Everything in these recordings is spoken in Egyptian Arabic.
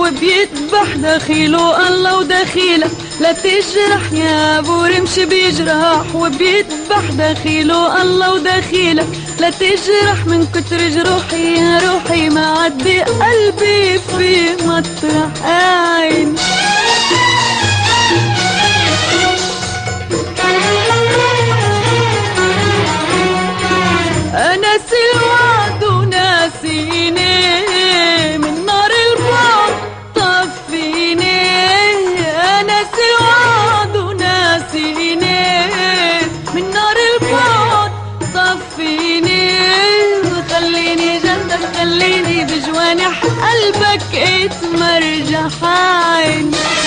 وبيذبح دخيله الله ودخيلك لا تجرح يا ابو رمش بيجرح وبيذبح دخيله الله ودخيلك لا تجرح من كتر جروحي يا روحي ما عدي قلبي في مطرح عين ناسي الوعد وناسيني من نار البعد طفيني ناسي الوعد وناسيني من نار البعد طفيني وخليني جنبك خليني بجوانح قلبك اتمرجح عين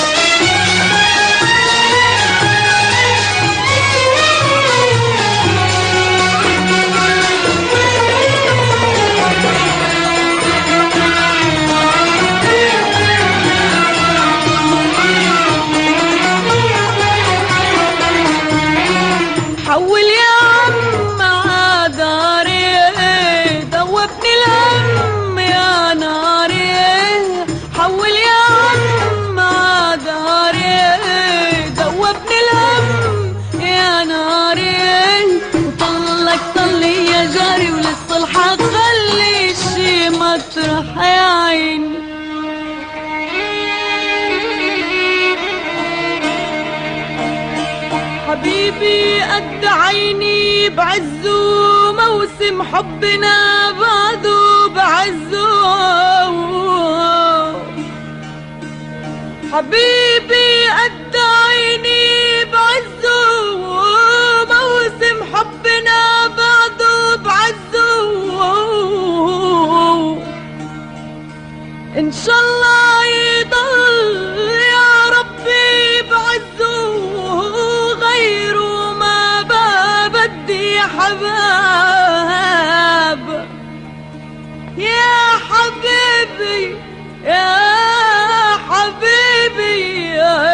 حول يا عم عداري دوبني الهم يا ناري حول يا عم عداري دوبني الهم يا ناري وطلك طلي يا جاري وللصلحة خلي شي مطرح يا عيني حبيبي قد عيني بعزه موسم حبنا بعده بعزه حبيبي قد عيني بعزه موسم حبنا بعده بعزه ان شاء الله يضل يا ربي بعزه غيره ما بدي يا حباب يا حبيبي يا حبيبي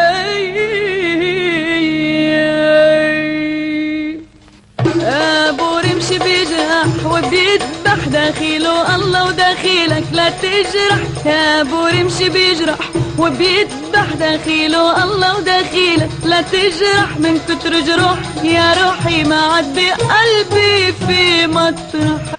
ابو رمشي بيجرح وبيذبح داخله الله وداخلك لا تجرح يا ابو رمشي بيجرح وبيذبح داخله الله وداخلك لا تجرح من كتر جروح يا روحي ما عاد بقلبي في مطرح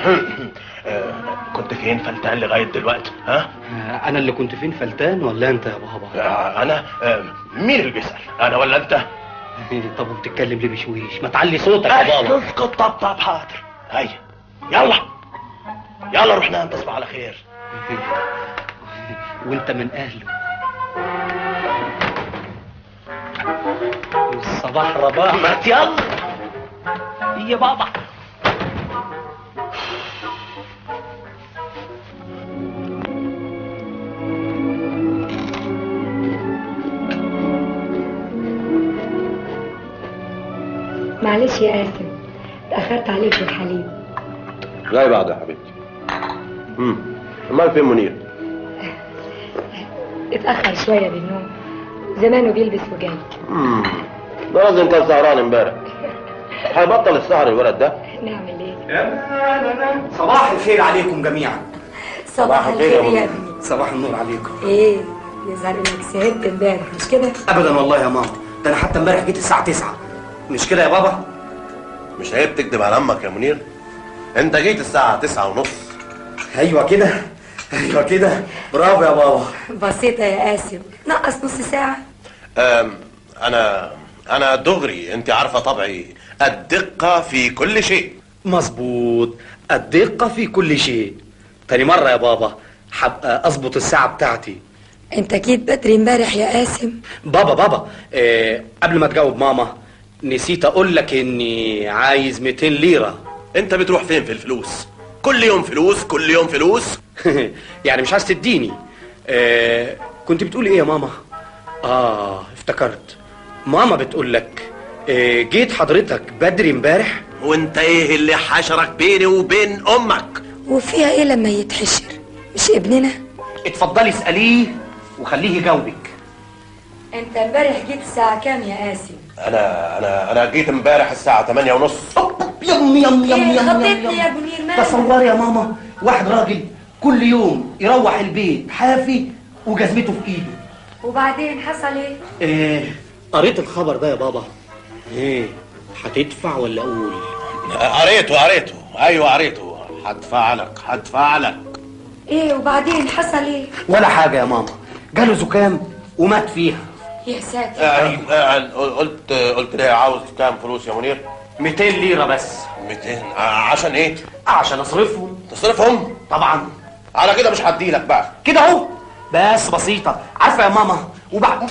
آه، كنت فين فلتان لغايه دلوقتي ها انا اللي كنت فين فلتان ولا انت يا بابا آه، انا آه، مين اللي بيسال انا ولا انت طب وبتتكلم ليه بشويش ما تعلي صوتك يا بابا اسكت طب طب حاضر هيا يلا يلا روح نام تصبح على خير وانت من اهله الصباح رباح ما يلا يا بابا معلش يا قاسم اتأخرت عليك في الحليب جاي بعد يا حبيبتي امم امال فين منير اتأخر شوية بالنوم زمانه بيلبس وجاي امم ده لازم كان سهران امبارح هيبطل السهر الولد ده نعمل ايه صباح الخير عليكم جميعا صباح الخير يا الخير يا أبو ابني صباح النور عليكم ايه يظهر انك سهرت امبارح مش كده ابدا والله يا ماما ده انا حتى امبارح جيت الساعه 9 مش كده يا بابا مش عيب تكذب على امك يا منير انت جيت الساعة تسعة ونص ايوه كده ايوه كده برافو يا بابا بسيطة يا قاسم نقص نص ساعة أم انا انا دغري انت عارفة طبعي الدقة في كل شيء مظبوط الدقة في كل شيء تاني مرة يا بابا حبقى اظبط الساعة بتاعتي انت جيت بدري امبارح يا قاسم بابا بابا آه قبل ما تجاوب ماما نسيت اقول لك اني عايز 200 ليرة انت بتروح فين في الفلوس كل يوم فلوس كل يوم فلوس يعني مش عايز تديني آه كنت بتقول ايه يا ماما اه افتكرت ماما بتقول لك آه جيت حضرتك بدري امبارح وانت ايه اللي حشرك بيني وبين امك وفيها ايه لما يتحشر مش ابننا اتفضلي اساليه وخليه يجاوبك انت امبارح جيت الساعة كام يا قاسم انا انا انا جيت امبارح الساعة 8 ونص يم يم يم ايه يم خطيتني يا منير مالك تصوري يا ماما واحد راجل كل يوم يروح البيت حافي وجزمته في ايده وبعدين حصل ايه ايه قريت الخبر ده يا بابا ايه هتدفع ولا اقول قريته قريته ايوه قريته هدفع لك هدفع لك ايه وبعدين حصل ايه ولا حاجه يا ماما جاله زكام ومات فيها يا ساتر آه، آه، قلت قلت ليه عاوز كام فلوس يا منير 200 ليره بس 200 آه، عشان ايه عشان اصرفهم تصرفهم طبعا على كده مش هديلك بقى كده اهو بس بسيطه عارفه يا ماما وبعد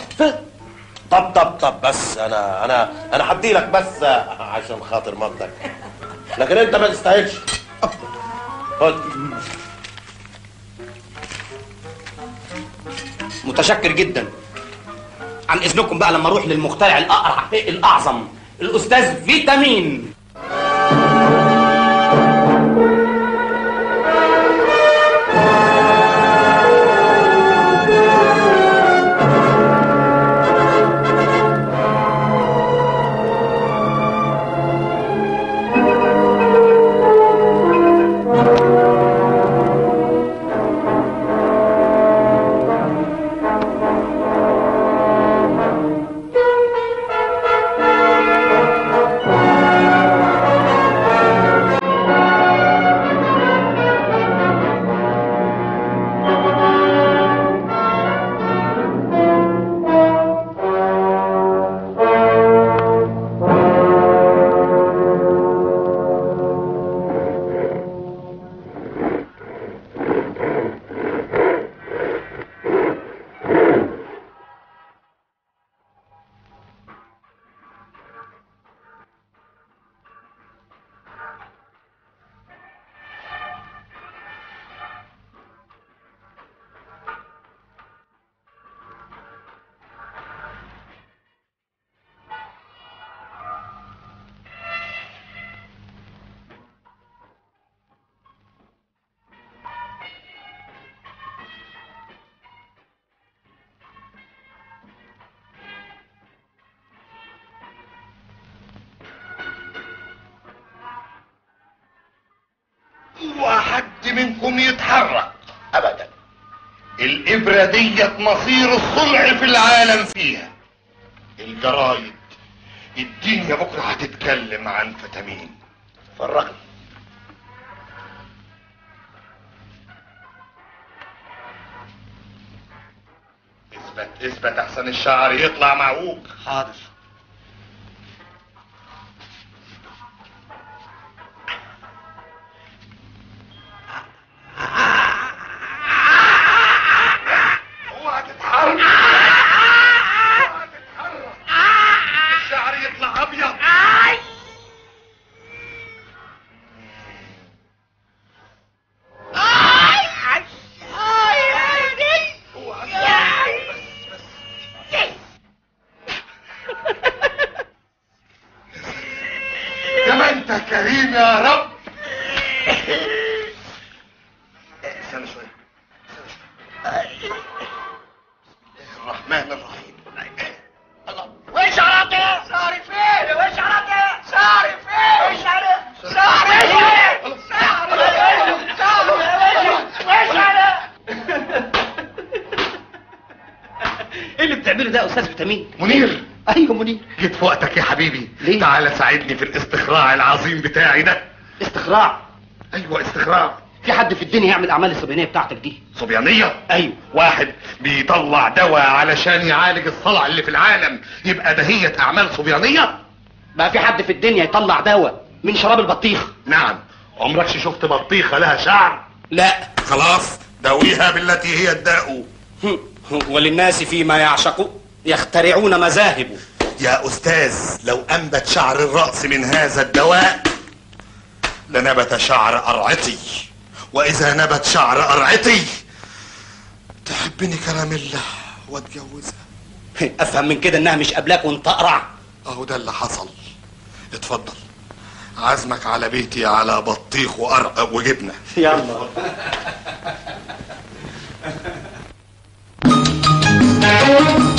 طب طب طب بس انا انا انا هديلك بس آه، عشان خاطر مامتك لكن انت ما تستاهلش خد متشكر جدا عن اذنكم بقى لما اروح للمخترع الاقرع الاعظم الاستاذ فيتامين حد منكم يتحرك ابدا الابرة ديت مصير الصلع في العالم فيها الجرايد الدنيا بكرة هتتكلم عن فتامين فرقني اثبت احسن الشعر يطلع معوج حاضر اوعى تتحرك اوعى تتحرك الشعر يطلع ابيض يا ما انت كريم يا رب استنى شوية استنى شوية. الرحمن الرحيم الله وش عرفت صاري فين وش عرفت صاري فين وش عرفت صاري فين ايه اللي بتعمله ده يا استاذ فيتامين منير ايوه منير جيت في وقتك يا حبيبي ليه؟ تعال ساعدني في الاستخراع العظيم بتاعي ده استخراع ايوه استخراع في حد في الدنيا يعمل الاعمال الصبيانيه بتاعتك دي صبيانية ايوه واحد بيطلع دواء علشان يعالج الصلع اللي في العالم يبقى دهية اعمال صبيانية بقى في حد في الدنيا يطلع دواء من شراب البطيخ نعم عمرك شفت بطيخة لها شعر لا خلاص داويها بالتي هي الداء وللناس فيما يعشق يخترعون مذاهب يا أستاذ لو أنبت شعر الرأس من هذا الدواء لنبت شعر أرعتي وإذا نبت شعر أرعتي تحبني كراميلا واتجوزها افهم من كده انها مش قبلك وانت اقرع أهو ده اللي حصل اتفضل عزمك على بيتي على بطيخ وأرقب وجبنة يلا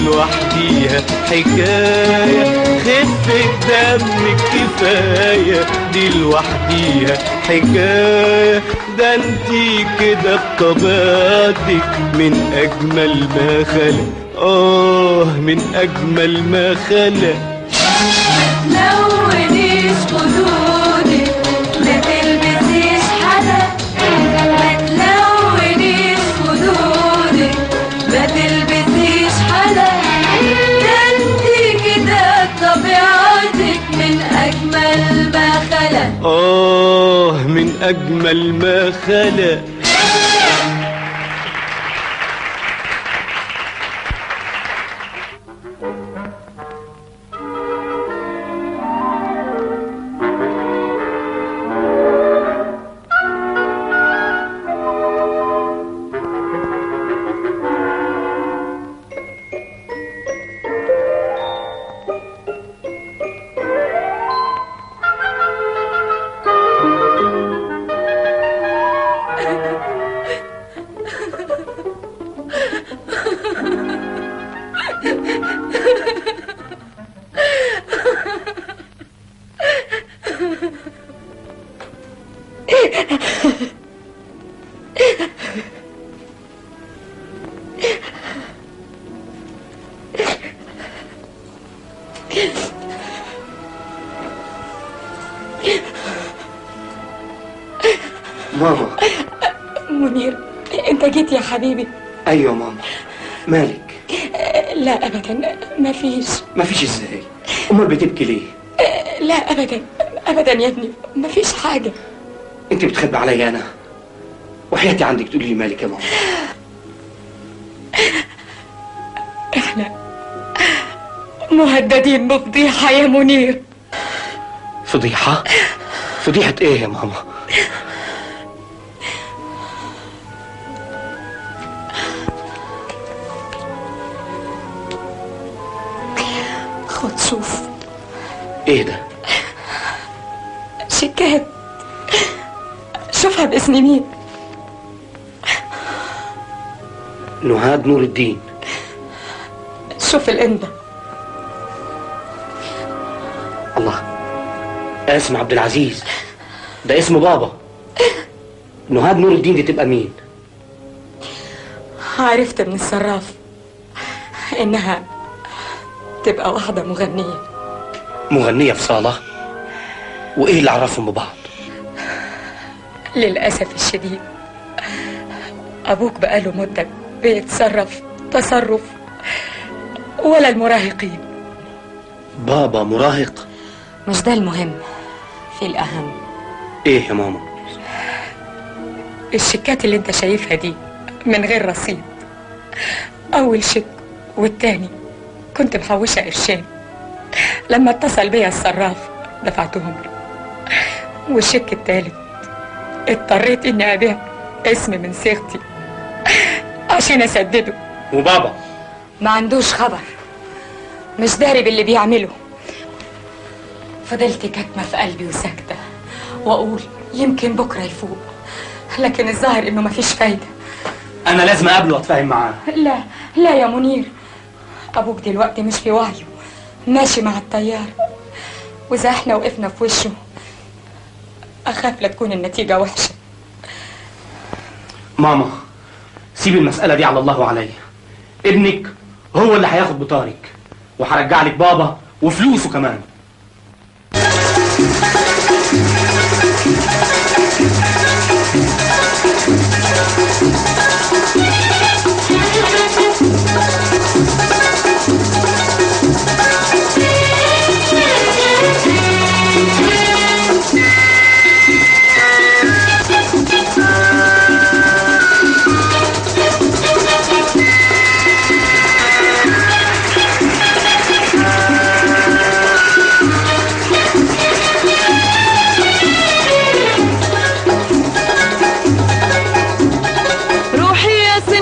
لوحديها حكاية خفة دمك كفاية دي لوحديها حكاية ده انتي كده بطبيعتك من أجمل ما خلق آه من أجمل ما خلق تلونيش خدودك ما تلبسيش حدا ما تلونيش خدودك ما تلبسيش حدا ده انتي كده طبيعتك من اجمل ما خلق آه من أجمل ما خلق ماما منير انت جيت يا حبيبي ايوه ماما مالك لا ابدا ما فيش مفيش ازاي امال بتبكي ليه لا ابدا ابدا يا ابني ما فيش حاجه انت بتخبي عليا انا وحياتي عندك تقولي لي مالك يا ماما احنا مهددين بفضيحه يا منير فضيحة فضيحة ايه يا ماما خد شوف ايه ده شيكات شوفها باسم مين نهاد نور الدين شوف الامضه الله اسم عبد العزيز ده اسم بابا نهاد نور الدين دي تبقى مين عرفت من الصراف انها تبقى واحده مغنيه مغنية في صالة وايه اللي عرفهم ببعض للاسف الشديد ابوك بقاله مده بيتصرف تصرف ولا المراهقين بابا مراهق مش ده المهم في الاهم ايه يا ماما الشيكات اللي انت شايفها دي من غير رصيد اول شيك والتاني كنت محوشه قرشين لما اتصل بيا الصراف دفعتهم له والشيك التالت اضطريت اني ابيع اسم من صيغتي عشان اسدده وبابا ما عندوش خبر مش داري باللي بيعمله فضلت كاتمه في قلبي وساكته واقول يمكن بكره يفوق لكن الظاهر انه مفيش فايده انا لازم اقابله واتفاهم معاه لا لا يا منير ابوك دلوقتي مش في وعيه ماشي مع التيار واذا احنا وقفنا في وشه اخاف لا تكون النتيجه وحشه ماما سيب المسألة دي على الله وعليا ابنك هو اللي هياخد بطارك وهرجع لك بابا وفلوسه كمان روحي يا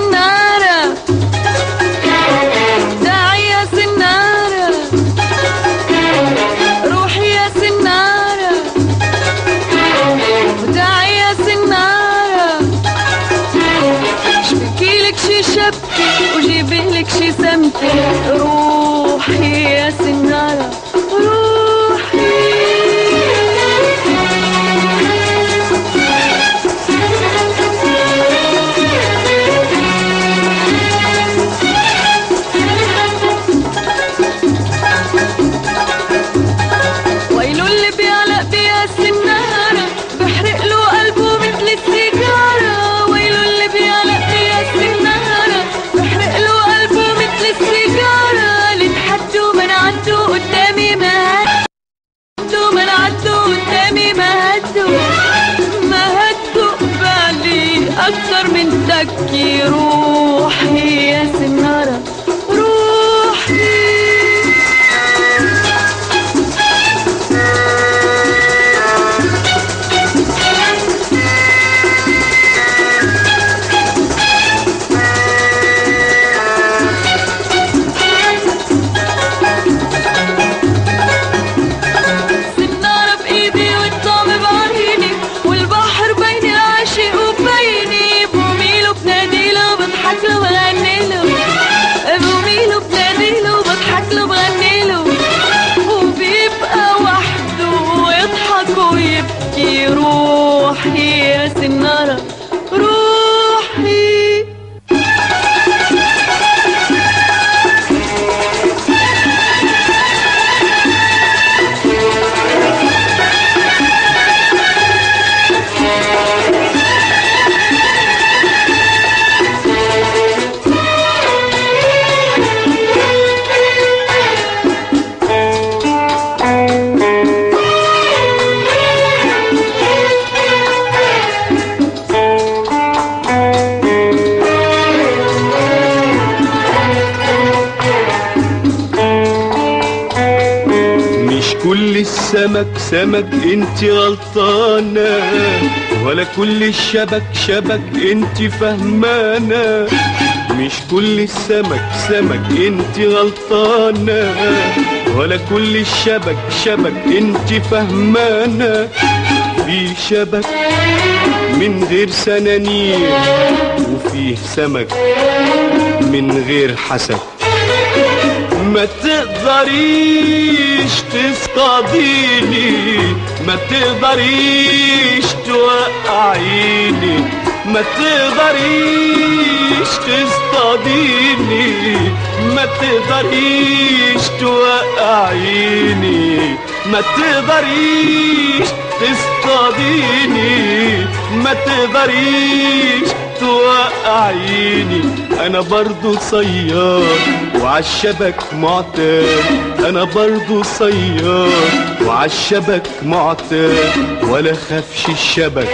كل السمك سمك انت غلطانة ولا كل الشبك شبك انت فهمانة مش كل السمك سمك انت غلطانة ولا كل الشبك شبك انت فهمانة في شبك من غير سنانير وفيه سمك من غير حسك ما تقدريش تصطاديني ما تقدريش توقعيني ما تقدريش تصطاديني ما تقدريش توقعيني ما تقدريش تصطاديني ما تقدريش توقعيني انا برضو صياد وعالشبك معتاد انا برضو صياد وعالشبك معتاد ولا خافش الشبك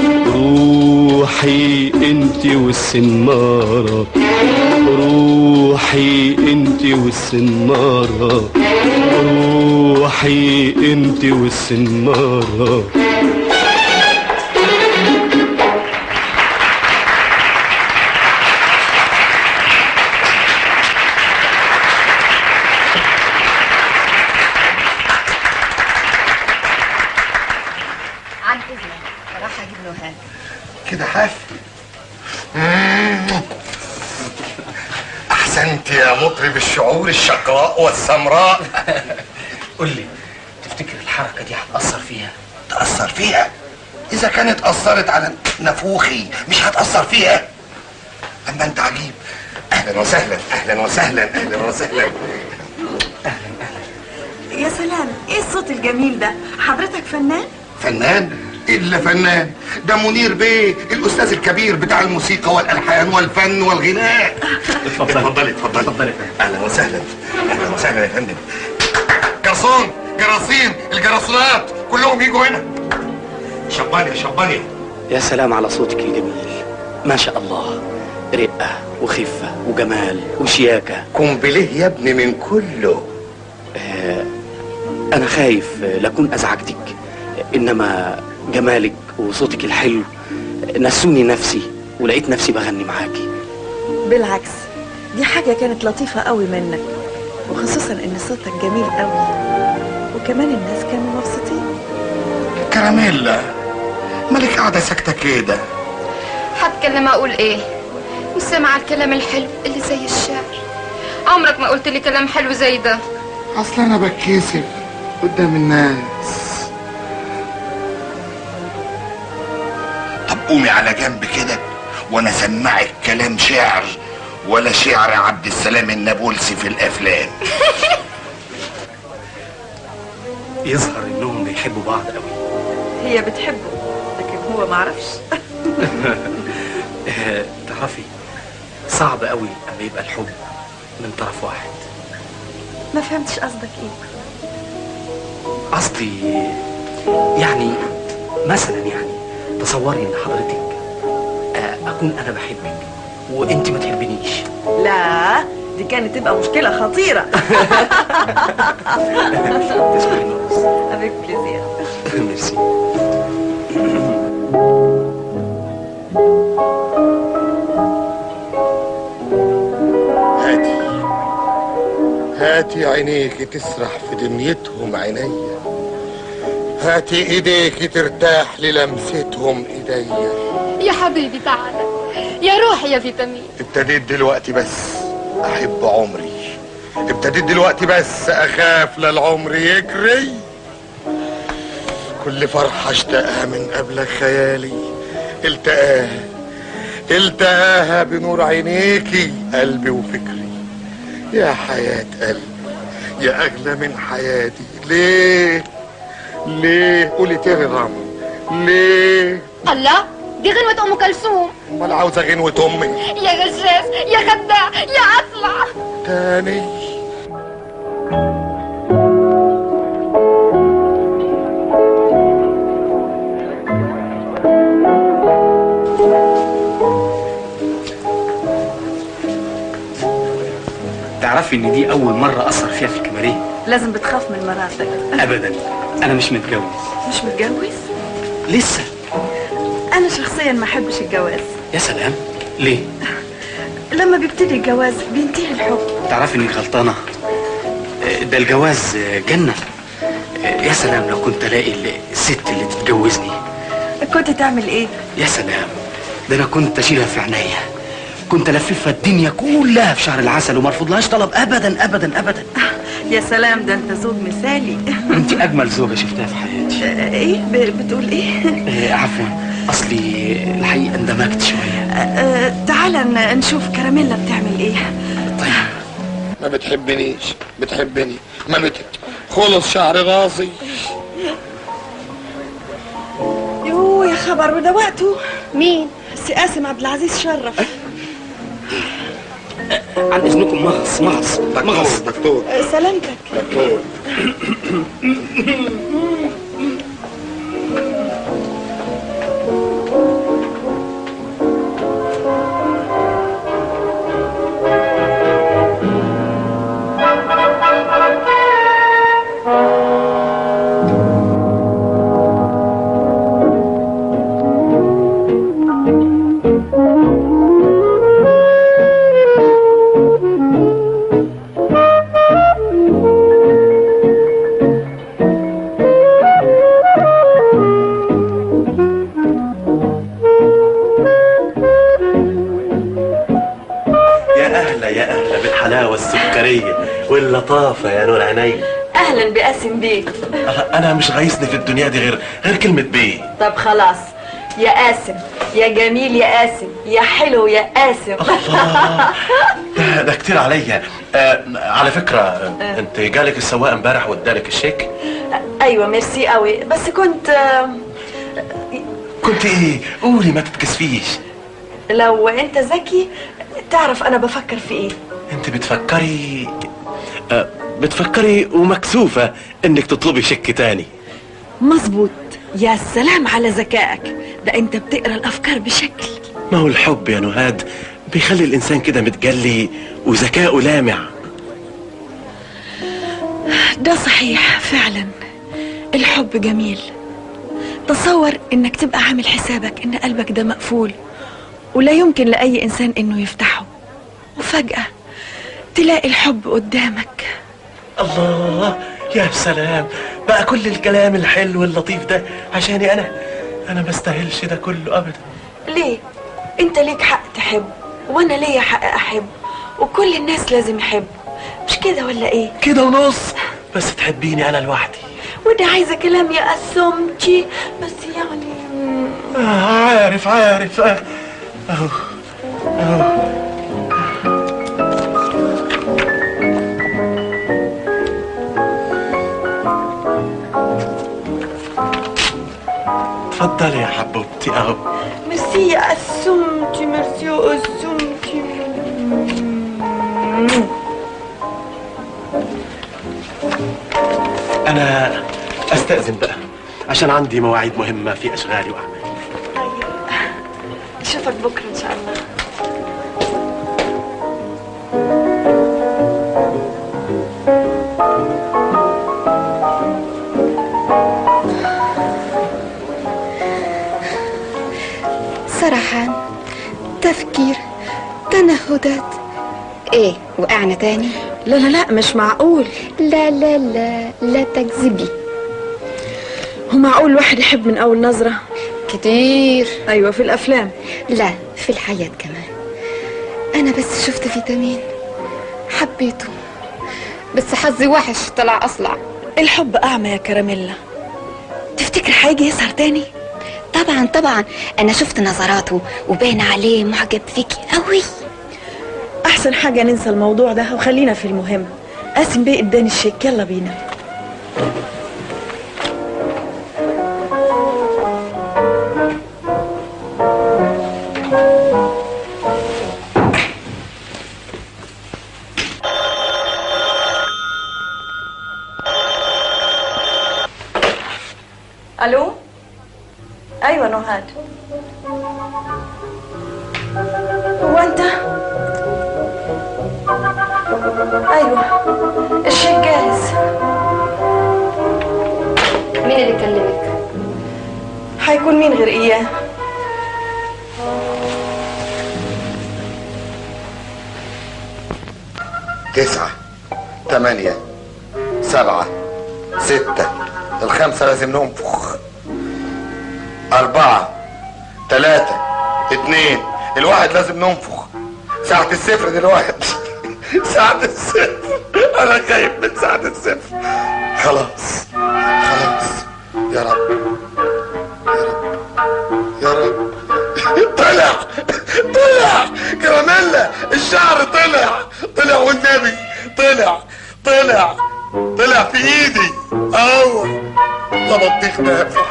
روحي انت والسنارة روحي انت والسنارة روحي انت والسنارة عن اذنك راح اجيب له هات كده حاف مم. احسنت يا مطرب الشعور الشقراء والسمراء قول لي تفتكر الحركه دي هتاثر فيها تأثر فيها إذا كانت أثرت على نفوخي مش هتأثر فيها أما أنت عجيب أهلا وسهلا أهلا وسهلا أهلا وسهلا يا سلام ايه الصوت الجميل ده حضرتك فنان فنان إلا فنان ده منير بيه الأستاذ الكبير بتاع الموسيقى والألحان والفن والغناء اتفضل. اتفضلي اتفضلي اتفضل يا فندم. أهلا وسهلا أهلا وسهلا يا فندم جرسون جراصين الجراسونات كلهم يجوا هنا شبانيا شبانيا يا سلام على صوتك الجميل ما شاء الله رقه وخفه وجمال وشياكه قنبله يا ابني من كله آه، انا خايف آه، لاكون ازعجتك انما جمالك وصوتك الحلو نسوني نفسي ولقيت نفسي بغني معاكي بالعكس دي حاجة كانت لطيفة قوي منك وخصوصا ان صوتك جميل قوي وكمان الناس كانوا مبسوطين كراميلا مالك قاعدة ساكتة كده هتكلم اقول ايه مش سامعه الكلام الحلو اللي زي الشعر عمرك ما قلت لي كلام حلو زي ده اصل انا بتكسف قدام الناس طب قومي على جنب كده وانا سمعك كلام شعر ولا شعر عبد السلام النابلسي في الافلام يظهر انهم بيحبوا بعض قوي هي بتحبه لكن هو معرفش آه، تعرفي صعب قوي اما يبقى الحب من طرف واحد ما فهمتش قصدك ايه قصدي يعني مثلا يعني تصوري ان حضرتك آه، اكون انا بحبك وانت ما تحبنيش لا دي كانت تبقى مشكلة خطيرة تسمعي نورس افيك بليزير ميرسي هاتي هاتي عينيك تسرح في دنيتهم عينيا هاتي ايديك ترتاح للمستهم ايديا يا حبيبي تعالى يا روحي يا فيتامين ابتديت دلوقتي بس احب عمري ابتديت دلوقتي بس اخاف للعمر يجري كل فرحة اشتاقها من قبلك خيالي التقاها التقاها بنور عينيكي قلبي وفكري يا حياة قلبي يا أغلى من حياتي ليه ليه قولي ترغم ليه الله دي غنوة ام كلثوم امال عاوزة غنوة أمي يا غشاش يا خداع يا اطلع تاني تعرفي ان دي اول مرة اثر فيها في الكباريه لازم بتخاف من مراتك ابدا انا مش متجوز مش متجوز لسه انا شخصيا ما احبش الجواز يا سلام ليه لما بيبتدي الجواز بينتهي الحب تعرفي انك غلطانه آه، ده الجواز آه، جنه آه، يا سلام لو كنت الاقي الست اللي تتجوزني كنت تعمل ايه يا سلام ده انا كنت اشيلها في عينيا كنت الففها الدنيا كلها في شهر العسل وما ارفضلهاش طلب ابدا ابدا ابدا يا سلام ده انت زوج مثالي انت اجمل زوجه شفتها في حياتي آه، ايه ب- بتقول ايه آه، عفوا اصلي الحقيقه اندمجت شويه آه، تعال ن- نشوف كراميلا بتعمل ايه ما بتحبنيش بتحبني ما بت خلص شعر راسي يو يا خبر وده وقته مين سي قاسم عبد العزيز شرف عن اذنكم مغص مغص مغص دكتور آه، سلامتك دكتور يا اهلا يا اهلا بالحلاوه السكريه واللطافه يا نور عيني اهلا بقاسم بيه انا مش غايصني في الدنيا دي غير غير كلمه بيه طب خلاص يا قاسم يا جميل يا قاسم يا حلو يا قاسم الله ده ده كتير عليا آه على فكره آه. انت جالك السواق امبارح وادالك الشيك ايوه ميرسي قوي بس كنت آه، كنت ايه قولي ما تتكسفيش لو انت ذكي تعرف انا بفكر في ايه انت بتفكري آه بتفكري ومكسوفه انك تطلبي شيك تاني مظبوط يا سلام على ذكائك ده انت بتقرا الافكار بشكل ما هو الحب يا نهاد بيخلي الانسان كده متجلي وذكاؤه لامع ده صحيح فعلا الحب جميل تصور انك تبقى عامل حسابك ان قلبك ده مقفول ولا يمكن لاي انسان انه يفتحه وفجأة تلاقي الحب قدامك الله يا سلام بقى كل الكلام الحلو اللطيف ده عشاني انا انا ما استاهلش ده كله ابدا ليه انت ليك حق تحب وانا ليا حق احب وكل الناس لازم يحبوا مش كده ولا ايه كده ونص بس تحبيني انا لوحدي وده عايزه كلام يا اسمتي بس يعني آه عارف عارف آه. اهو اهو اتفضلي يا حبوبتي اهو ميرسي يا اسمتي ميرسي يا اسمتي انا استاذن بقى عشان عندي مواعيد مهمه في اشغالي واعمالي اشوفك بكره ان شاء الله سرحان تفكير تنهدات ايه وقعنا تاني لا لا لا مش معقول لا لا لا لا تكذبي هو معقول الواحد يحب من اول نظره كتير ايوه في الافلام لا في الحياة كمان أنا بس شفت فيتامين حبيته بس حظي وحش طلع أصلع الحب اعمى يا كراميلا تفتكر هيجي يسهر تاني طبعا طبعا أنا شفت نظراته وباين عليه معجب فيكي قوي احسن حاجه ننسى الموضوع ده وخلينا في المهم قاسم بيه اداني الشيك يلا بينا الو ايوه نهاد هو انت ايوه الشيك جاهز مين اللي كلمك هيكون مين غير اياه تسعة ثمانية سبعة ستة الخمسة لازم ننفخ أربعة ثلاثة اتنين الواحد لازم ننفخ ساعة الصفر دلوقتي ساعة الصفر أنا خايف من ساعة الصفر خلاص خلاص يا رب يا رب يا رب طلع طلع كراميلا الشعر طلع طلع والنبي طلع طلع طلع في ايدي اهو لا بطيخ نافع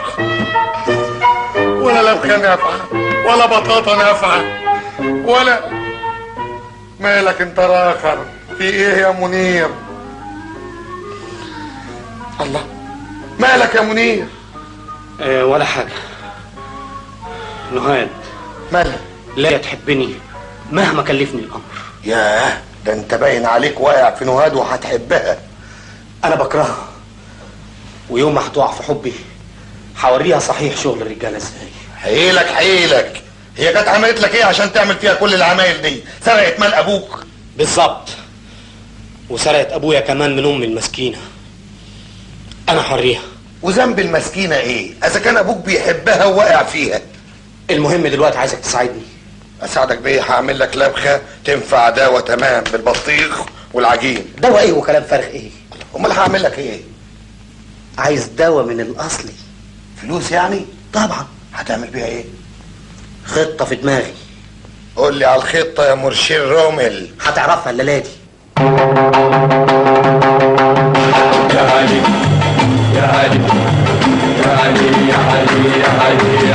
ولا لبخه نافعه ولا بطاطا نافعه ولا مالك انت راخر في ايه يا منير الله مالك يا منير أه ولا حاجة نهاد مالك لا تحبني مهما كلفني الأمر ياه ده انت باين عليك واقع في نهاد وهتحبها أنا بكرهها ويوم ما هتقع في حبي هوريها صحيح شغل الرجالة ازاي حيلك حيلك هي كانت عملت لك ايه عشان تعمل فيها كل العمايل دي سرقت مال ابوك بالظبط وسرقت أبويا كمان من أمي المسكينة أنا حريها وذنب المسكينه ايه اذا كان ابوك بيحبها وواقع فيها المهم دلوقتي عايزك تساعدني اساعدك بايه هعمل لك لبخه تنفع دواء تمام بالبطيخ والعجين دواء ايه وكلام فارغ ايه امال هعمل لك ايه عايز دواء من الأصلي فلوس يعني طبعا هتعمل بيها ايه خطة في دماغي قول لي على الخطه يا مرشير رومل هتعرفها الليلة دي يا علي يا علي يا علي يا علي يا علي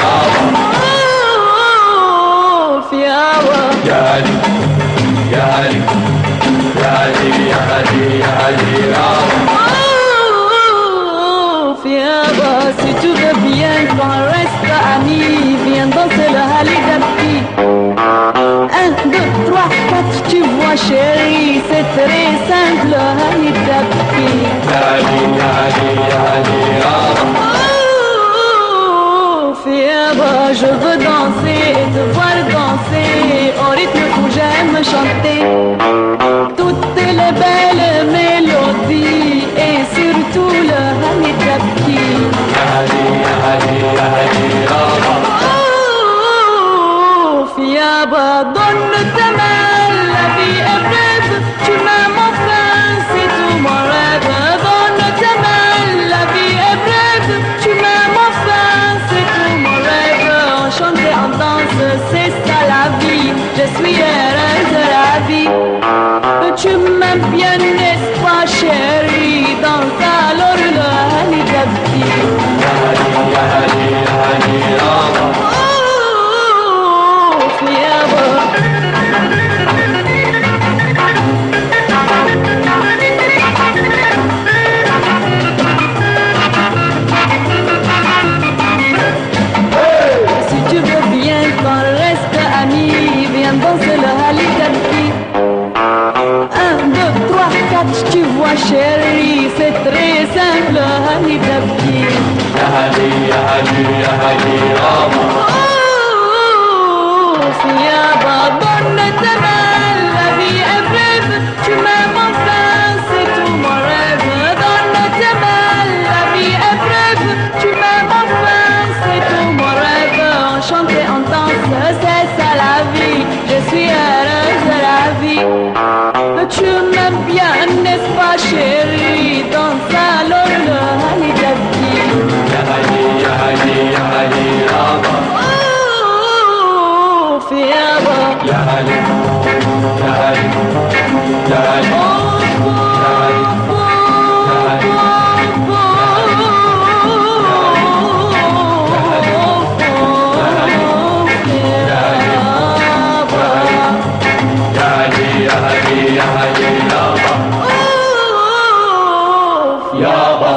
أوف يابا يا علي يا علي يا علي يا علي يا علي Ouf, yaba, si tu veux bien qu'on reste amis, viens danser le halidapi. Un, deux, trois, quatre, tu vois chérie, c'est très simple le halidapi. يا علي يا علي يا علي Ouf, yaba, je veux danser et te voir danser au rythme où j'aime chanter. Toutes les belles mélodies et surtout le halidapi. يا علي يا علي يا علي Ouf, yaba, donne ta main, la vie est brève, tu m'aimes enfin, c'est tout mon rêve. Donne ta main, la vie est brève, tu m'aimes enfin, c'est tout mon rêve. On chante et on danse, c'est ça la vie, je suis heureuse de la vie. Tu m'aimes bien, n'est-ce pas chérie, dans alors le halidabi. Ouf, yaba. Si tu veux bien qu'on reste amis, viens danser le halidabi. Un, deux, trois, quatre, tu vois chérie, c'est très simple le halidabi. يا علي يا علي يا علي Ouf, yaba, donne ta main, la vie est brève, tu m'aimes enfin, c'est tout mon rêve. Donne ta main, la vie est brève, tu m'aimes enfin, c'est tout mon rêve. On chante et on danse, c'est ça la vie, je suis heureuse de la vie. Tu m'aimes bien, n'est-ce pas chérie, danse alors le halidabi. يا علي يا علي يا علي Ouf, yaba. يا علي يا علي يا علي يا علي يا علي يا علي يابا يابا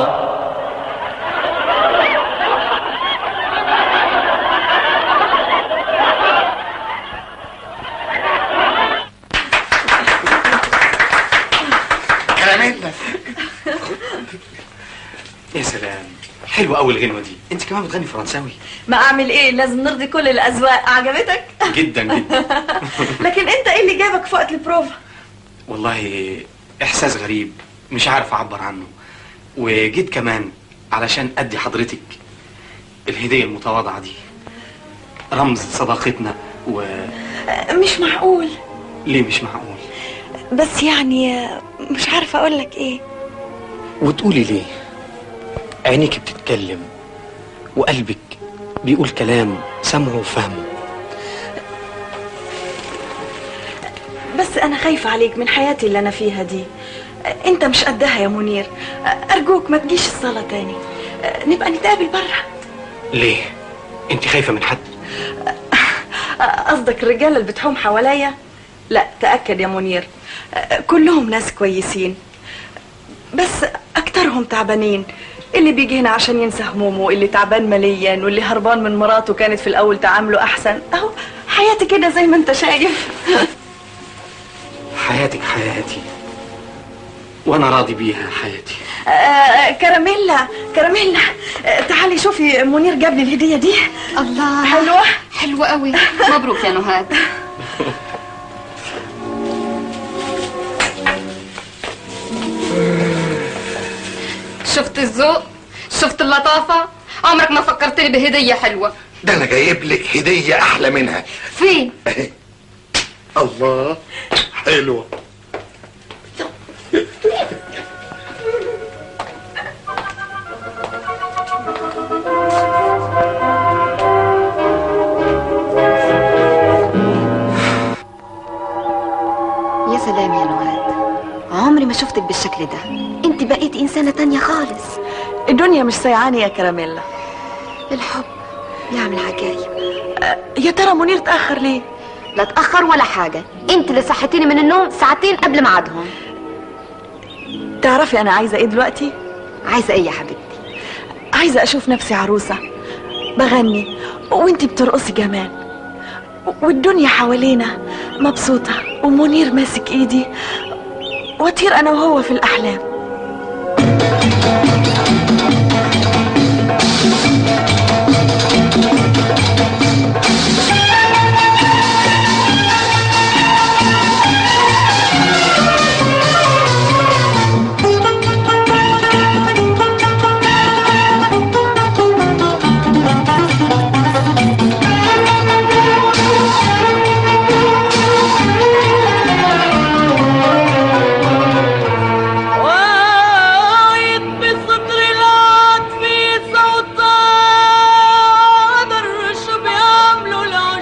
يا سلام حلوة أوي الغنوة دي أنت كمان بتغني فرنساوي ما اعمل ايه لازم نرضي كل الاذواق عجبتك جدا جدا لكن انت ايه اللي جابك في وقت البروفا والله إحساس غريب مش عارف أعبر عنه وجيت كمان علشان أدي حضرتك الهدية المتواضعة دي رمز صداقتنا وليه مش معقول مش معقول بس يعني مش عارفه اقول لك ايه وتقولي ليه عينيك بتتكلم وقلبك بيقول كلام سمعه وفهمه بس انا خايفه عليك من حياتي اللي انا فيها دي انت مش قدها يا منير ارجوك ما تجيش الصاله تاني نبقى نتقابل بره ليه انت خايفة من حد قصدك الرجاله اللي بتحوم حواليا لا تاكد يا منير كلهم ناس كويسين بس اكترهم تعبانين اللي بيجي هنا عشان ينسى همومه اللي تعبان ماليا واللي هربان من مراته كانت في الاول تعامله احسن اهو حياتي كده زي ما انت شايف حياتك حياتي وانا راضي بيها حياتي آه كراميلا كراميلا آه تعالي شوفي منير جاب لي الهديه دي الله حلوه حلوة قوي مبروك يا نهاد شفت الذوق شفت اللطافة عمرك ما فكرتني بهدية حلوة ده انا جايب لك هديه احلى منها فين الله حلوه يا سلام يا نهاد عمري ما شفتك بالشكل ده انت بقيت انسانة تانية خالص الدنيا مش سيعاني يا كراميلا الحب يعمل عجايب يا ترى منير تاخر ليه لا تأخر ولا حاجة انت اللي صحتيني من النوم ساعتين قبل ميعادهم تعرفي انا عايزه ايه دلوقتي عايزة ايه يا حبيبتي عايزه اشوف نفسي عروسه بغني وانتي بترقصي كمان والدنيا حوالينا مبسوطه ومنير ماسك ايدي واطير انا وهو في الاحلام وايد بصدر العطف صوتان الرش بيعملوا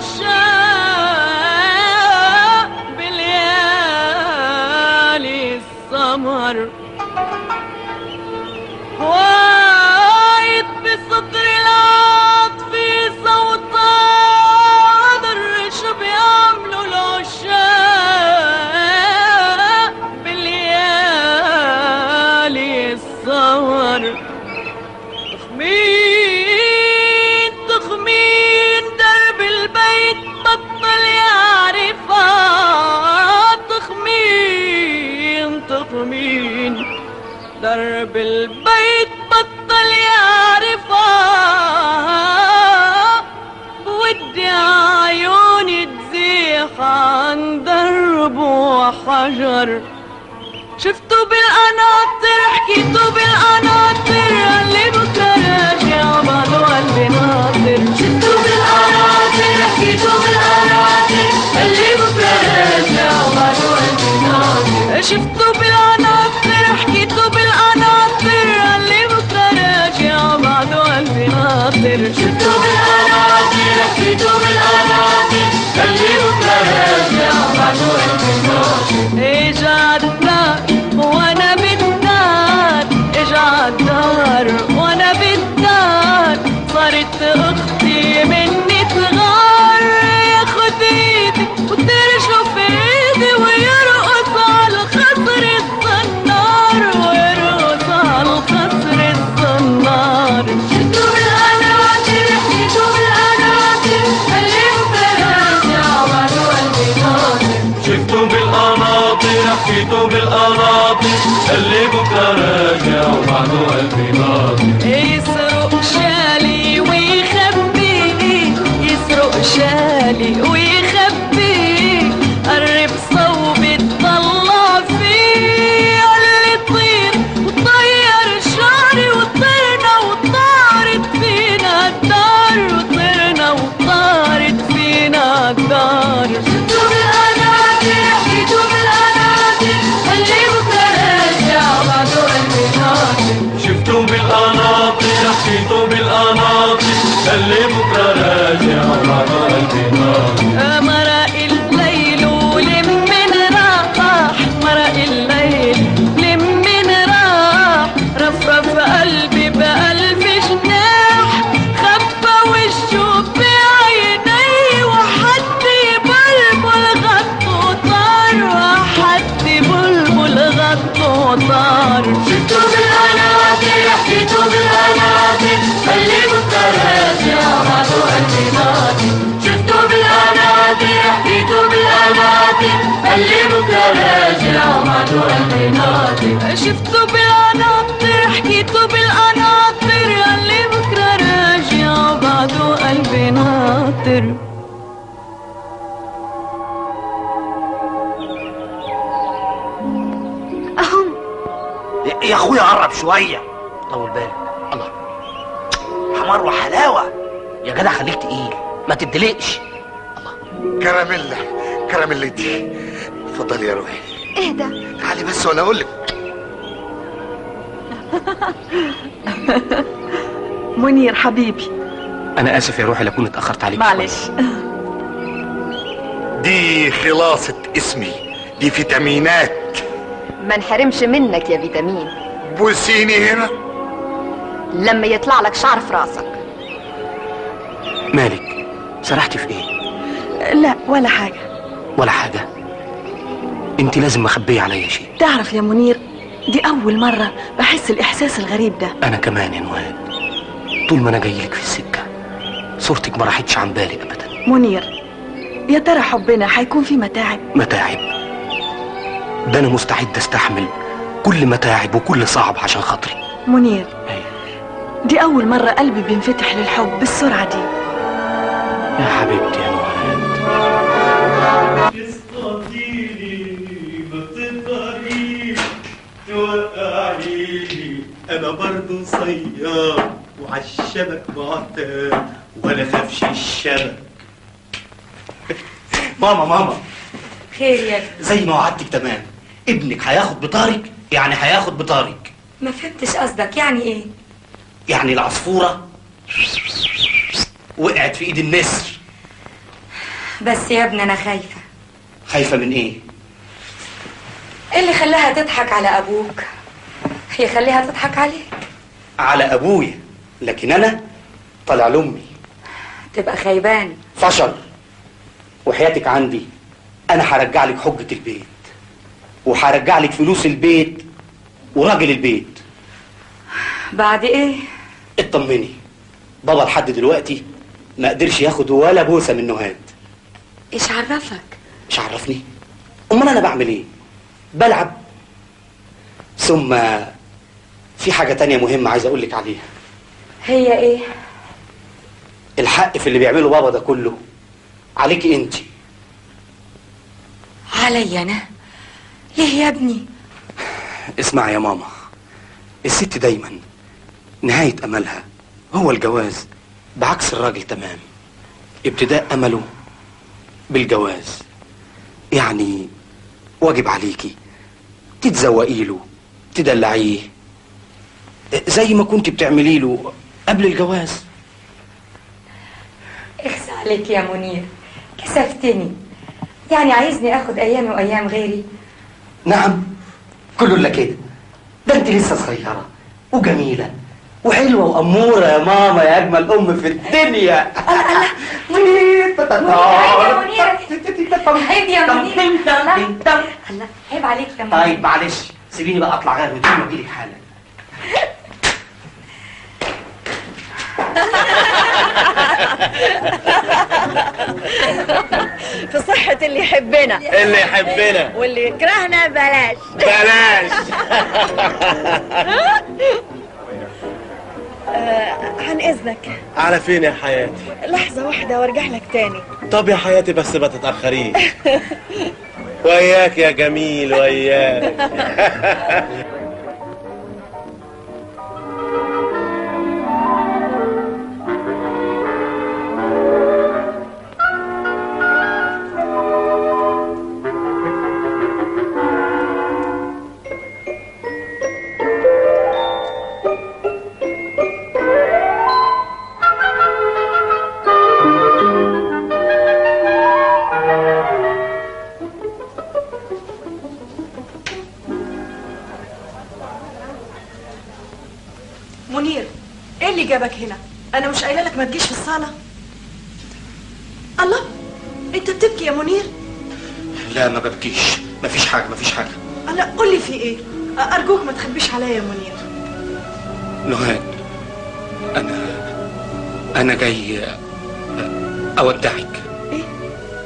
العشاق بليالي السمر وايد بصدر العطف صوتان الرش بيعملوا العشاق بليالي السهر تخمين تخمين درب البيت بطل يعرفها تخمين تخمين درب البيت بطل يعرفها بودي عيوني تزيح عن درب وحجر شفتوا بالقناطر حكيتوا بالقناطر اللي بكره راجع بعده قلبي ناطر شفتوا بالقناطر حكيتوا بالقناطر اللي بكره راجع بعده قلبي ناطر شفتوا بالقناطر حكيتوا بالقناطر اللي بكره راجع بعده قلبي ناطر شفتوا بالقناطر حكيتوا بالقناطر اللي بكره راجع بعده قلبي ناطر اجا الدار وانا بالدار شفته بالقناطر حكيته بالقناطر اللي بكره راجع وبعده قلبي ناطر اهم يا- يا اخويا قرب شويه طول بالك الله حمار وحلاوه يا جدع خليك تقيل ما تدلقش كراميلا كراميلتي اتفضلي يا روحي اهدى تعالي بس وانا اقول لك منير حبيبي انا اسف يا روحي لكون اتاخرت عليك معلش دي خلاصة اسمي دي فيتامينات ما نحرمش منك يا فيتامين بوسيني هنا لما يطلع لك شعر في راسك مالك سرحتي في ايه لا ولا حاجة ولا حاجه انت لازم مخبيه عليا شيء تعرف يا منير دي أول مرة بحس الإحساس الغريب ده انا كمان يا نوال طول ما انا جاي لك في السكه صورتك ما راحتش عن بالي ابدا منير يا ترى حبنا هيكون في متاعب متاعب ده انا مستعد استحمل كل متاعب وكل صعب عشان خاطري منير أيوة. دي أول مرة قلبي بينفتح للحب بالسرعة دي يا حبيبتي يا نوال تستطيعي ما تقدري توقعيني انا برضو صياد وعالشبك معتاد ولا خافش الشبك ماما ماما خير يا ابني زي ما وعدتك تمام ابنك هياخد بطارق يعني هياخد بطارق ما فهمتش قصدك يعني ايه يعني العصفورة وقعت في ايد النسر بس يا ابني انا خايفه خايفة من ايه ايه اللي خلاها تضحك على ابوك يخليها تضحك عليك على ابويا لكن انا طالع لامي تبقى خيبان فشل وحياتك عندي انا هرجع لك حجة البيت وهرجع لك فلوس البيت وراجل البيت بعد ايه اطمني بابا لحد دلوقتي ما قدرش ياخد ولا بوسه من نهاد ايش عرفك مش عرفني امال انا بعمل ايه بلعب ثم في حاجه تانية مهمه عايز اقول لك عليها هي ايه الحق في اللي بيعمله بابا ده كله عليكي انت عليا انا ليه يا ابني اسمع يا ماما الست دايما نهاية أملها هو الجواز بعكس الراجل تمام ابتداء أمله بالجواز يعني واجب عليكي تتزوقي له تدلعيه زي ما كنت بتعملي له قبل الجواز اخس عليك يا منير كسفتني يعني عايزني اخد ايامي وايام غيري نعم كله الا كده ده انت لسه صغيره وجميله وحلوه واموره يا ماما يا اجمل ام في الدنيا الله الله منير عيب يا منير الله الله عيب عليك يا منير طيب معلش سيبيني بقى اطلع غير هدومي واجيلك حالا في صحة اللي يحبنا اللي يحبنا واللي يكرهنا بلاش بلاش عن إذنك على فين يا حياتي لحظة واحدة وارجع لك تاني طب يا حياتي بس ما تتأخريش وياك يا جميل وياك منير ايه اللي جابك هنا انا مش قايله لك ما تجيش في الصاله الله انت بتبكي يا منير لا ما ببكيش مفيش حاجة مفيش حاجة الله قول لي في ايه ارجوك ما تخبيش عليا يا منير نهاد أنا أنا جاي أودعك ايه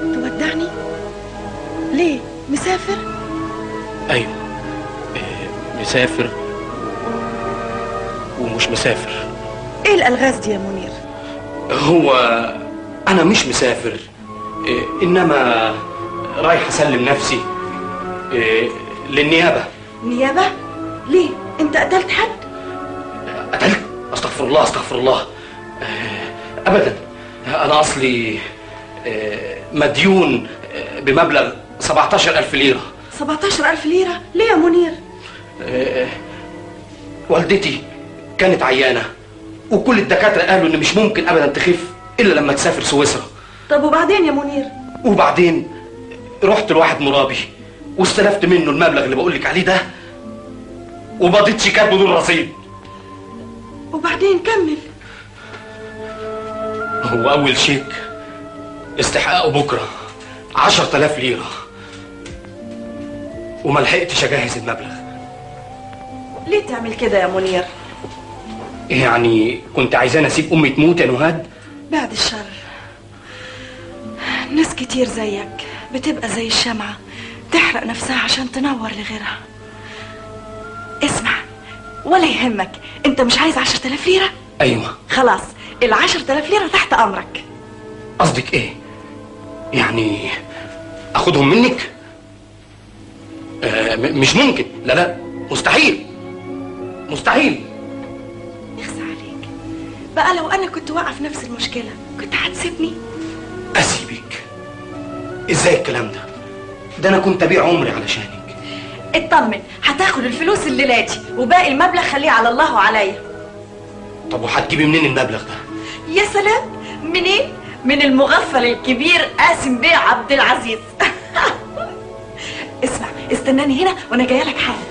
تودعني ليه مسافر أيوه إيه، مسافر ومش مسافر ايه الالغاز دي يا منير هو انا مش مسافر إيه، انما رايح اسلم نفسي إيه، للنيابه نيابه ليه انت قتلت حد قتلت استغفر الله استغفر الله آه، ابدا انا اصلي آه، مديون آه، بمبلغ 17000 ليره 17000 ليره ليه يا منير آه، والدتي كانت عيانه وكل الدكاتره قالوا ان مش ممكن ابدا تخف الا لما تسافر سويسرا طب وبعدين يا منير وبعدين رحت لواحد مرابي واستلفت منه المبلغ اللي بقول لك عليه ده ومضيت شيكات بدون رصيد وبعدين كمل هو أول شيك استحقاقه بكرة عشر تلاف ليرة وما لحقتش أجهز المبلغ ليه تعمل كده يا منير يعني كنت عايزاني أسيب أمي تموت يا نهاد بعد الشر ناس كتير زيك بتبقى زي الشمعة تحرق نفسها عشان تنور لغيرها اسمع ولا يهمك انت مش عايز عشرة آلاف ليرة أيوة خلاص العشرة آلاف ليرة تحت أمرك قصدك إيه يعني أخدهم منك آه م- مش ممكن لا لا مستحيل مستحيل يخسى عليك بقى لو أنا كنت واقعة في نفس المشكلة كنت هتسيبني أسيبك إزاي الكلام ده ده أنا كنت أبيع عمري علشانك اطمن هتاخد الفلوس الليلة دي وباقي المبلغ خليه على الله وعليا طب وهتجيبي منين المبلغ ده يا سلام منين؟ من المغفل الكبير قاسم بيه عبد العزيز اسمع استناني هنا وانا جايه لك حالا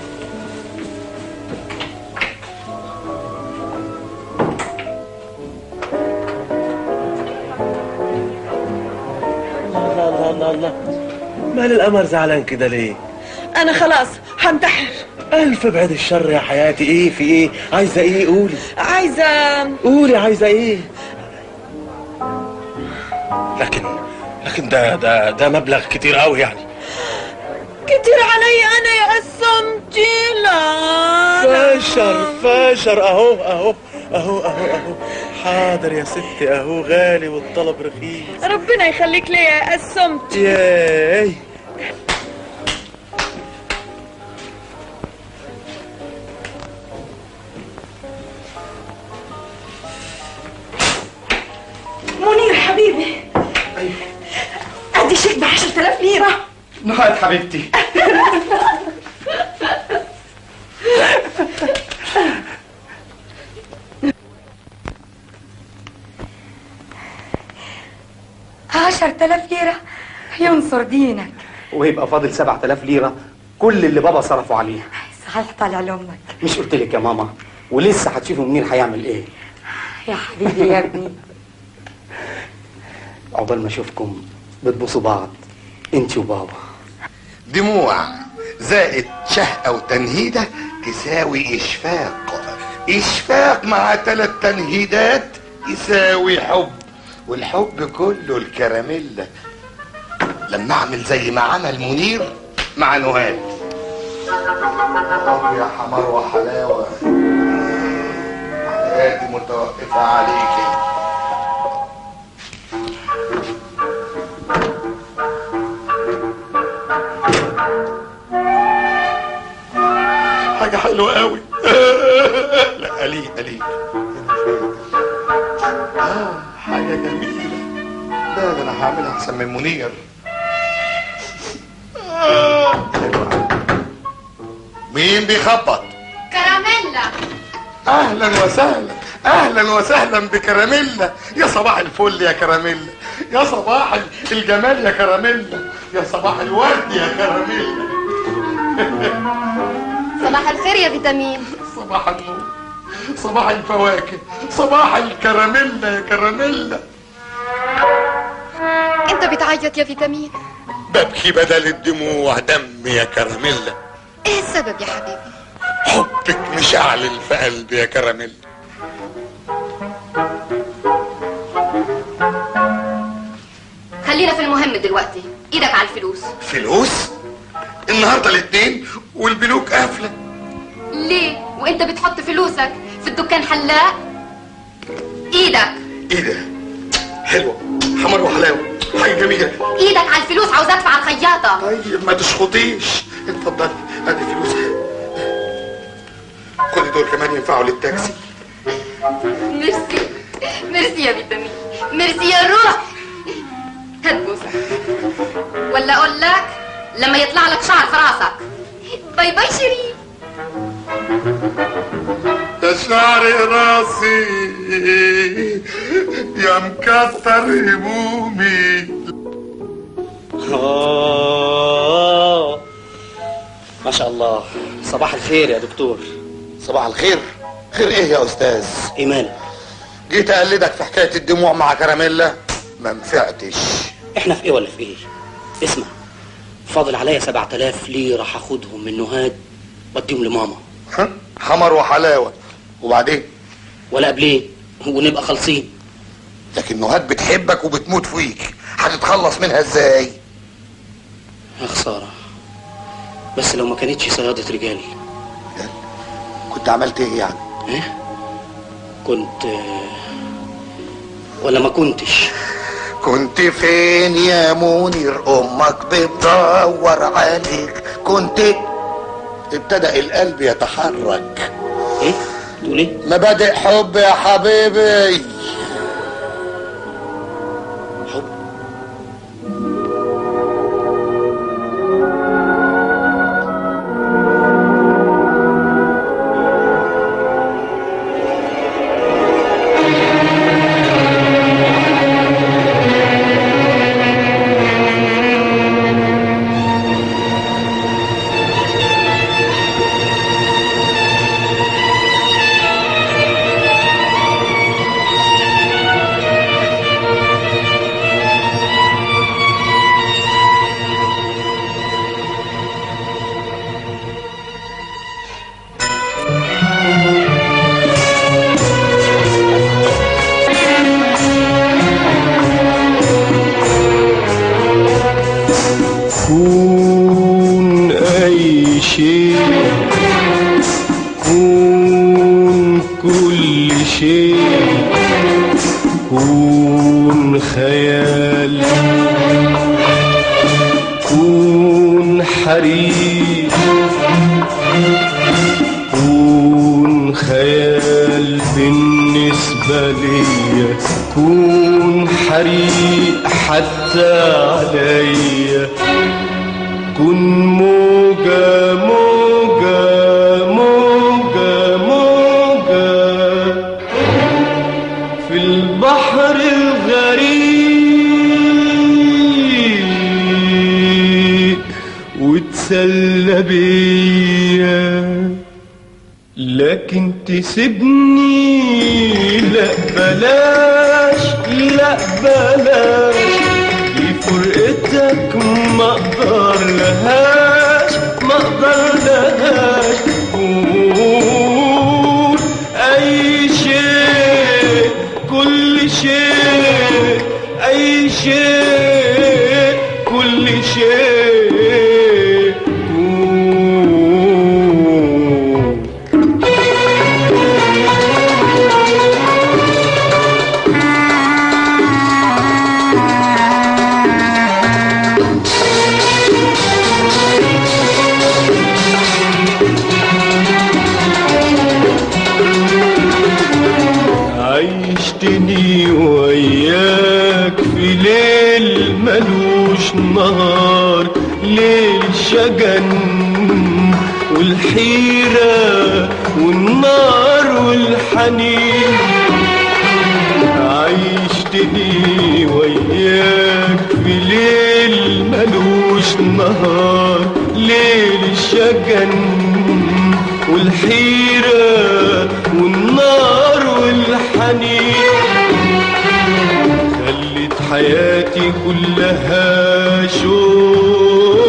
الله الله الله الله مال القمر زعلان كده ليه؟ انا خلاص هنتحر ألف بعد الشر يا حياتي إيه في إيه؟ عايزة إيه قولي عايزه قولي عايزة إيه؟ لكن لكن ده ده ده مبلغ كتير قوي يعني كتير علي انا يا قسمتي لا فاشر فاشر اهو اهو اهو اهو اهو حاضر يا ستي اهو غالي والطلب رخيص ربنا يخليك ليا يا قسمتي ياي منير حبيبي ادي شيك ب 10000 ليره نهاد حبيبتي عشر تلاف ليرة ينصر دينك ويبقى فاضل 7000 ليرة كل اللي بابا صرفوا عليها صحيح طالع لأمك مش قلت لك يا ماما ولسه هتشوفوا منير هيعمل ايه يا حبيبي يا ابني عقبال ما اشوفكم بتبوسوا بعض انت وبابا دموع زائد شهقة وتنهيدة تساوي إشفاق إشفاق مع ثلاث تنهيدات يساوي حب والحب كله الكراميلا لما أعمل زي ما عمل منير مع نهاد طب يا حمار وحلاوة حياتي متوقفة عليكي حاجة حلوة قوي لا قليل قليل آه حاجة جميلة لا ده أنا هعملها أحسن من منير آه، حلوة أوي. مين بيخبط؟ كراميلا أهلا وسهلا أهلا وسهلا بكراميلا يا صباح الفل يا كراميلا يا صباح الجمال يا كراميلا يا صباح الورد يا كراميلا صباح الخير يا فيتامين صباح النور صباح الفواكه صباح الكراميلا يا كراميلا انت بتعيط يا فيتامين ببكي بدل الدموع دم يا كراميلا ايه السبب يا حبيبي حبك مشعل في قلبي يا كراميلا خلينا في المهم دلوقتي ايدك على الفلوس فلوس النهارده الاثنين والبنوك قافله ليه وانت بتحط فلوسك في الدكان حلاق ايدك ايه ده حلوه حمر وحلاوه حاجه جميله ايدك على الفلوس عاوز ادفع الخياطه طيب ما تشخطيش اتفضلي ادي فلوس خدي دول كمان ينفعوا للتاكسي ميرسي ميرسي يا فيتامين ميرسي يا روح هات بوسه ولا اقول لك لما يطلع لك شعر في راسك باي باي شيرين يا شعر راسي يا مكسر همومي آه ما شاء الله صباح الخير يا دكتور صباح الخير خير ايه يا استاذ ايمان جيت اقلدك في حكايه الدموع مع كراميلا ما نفعتش احنا في ايه ولا في ايه اسمع فاضل عليا 7000 ليره هاخدهم من نهاد واديهم لماما ها؟ حمر وحلاوه وبعدين ولا قبليه ونبقى خالصين لكن نهاد بتحبك وبتموت فيك هتتخلص منها ازاي يا خساره بس لو ما كانتش صياده رجال كنت عملت ايه يعني ايه كنت آه، ولا ما كنتش كنت فين يا منير امك بتدور عليك كنت ابتدأ القلب يتحرك ايه تقول ايه مبادئ حب يا حبيبي كون أي شيء كون كل شيء كون خيال كون حريق كون خيال بالنسبة ليا كون حريق حتى عليا كن موجة موجة موجة موجة في البحر الغريق وتسلى بيا لكن تسيبني لا بلاش لا بلاش دي فرقتك ما اقدر لهاش ما اقدر لهاش قول اي شيء كل شيء اي شيء كل شيء قول عيشتني وياك في ليل ملوش نهار ليل شجن والحيرة والنار والحنين عيشتني وياك في ليل ملوش نهار ليل شجن والحيرة والنار والحنين خلت حياتي كلها شوق